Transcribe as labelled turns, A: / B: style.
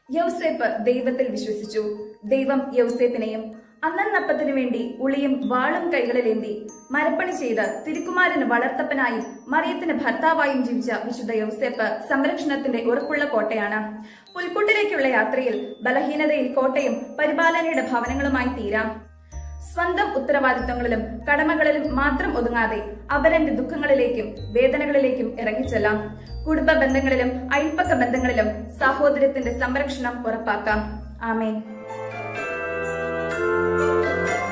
A: യൗസേപ്പ് ദൈവത്തിൽ വിശ്വസിച്ചു ദൈവം യൗസേപ്പിനെയും അന്നന്നപ്പത്തിനു വേണ്ടി ഉളിയും വാളും കൈകളിലേന്തി മരപ്പണി ചെയ്ത് തിരുക്കുമാരന് വളർത്തപ്പനായും മറിയത്തിന് ഭർത്താവായും ജീവിച്ച വിശുദ്ധ യൗസേപ്പ് സംരക്ഷണത്തിന്റെ ഉറപ്പുള്ള കോട്ടയാണ് പുൽക്കൂട്ടിലേക്കുള്ള യാത്രയിൽ ബലഹീനതയിൽ കോട്ടയും പരിപാലനയുടെ ഭവനങ്ങളുമായി തീരാം സ്വന്തം ഉത്തരവാദിത്തങ്ങളിലും കടമകളിലും മാത്രം ഒതുങ്ങാതെ അവരന്റെ ദുഃഖങ്ങളിലേക്കും വേദനകളിലേക്കും ഇറങ്ങിച്ചെല്ലാം കുടുംബ ബന്ധങ്ങളിലും അയൽപ്പക്ക ബന്ധങ്ങളിലും സഹോദരത്തിന്റെ സംരക്ഷണം ഉറപ്പാക്കാം ആമേൻ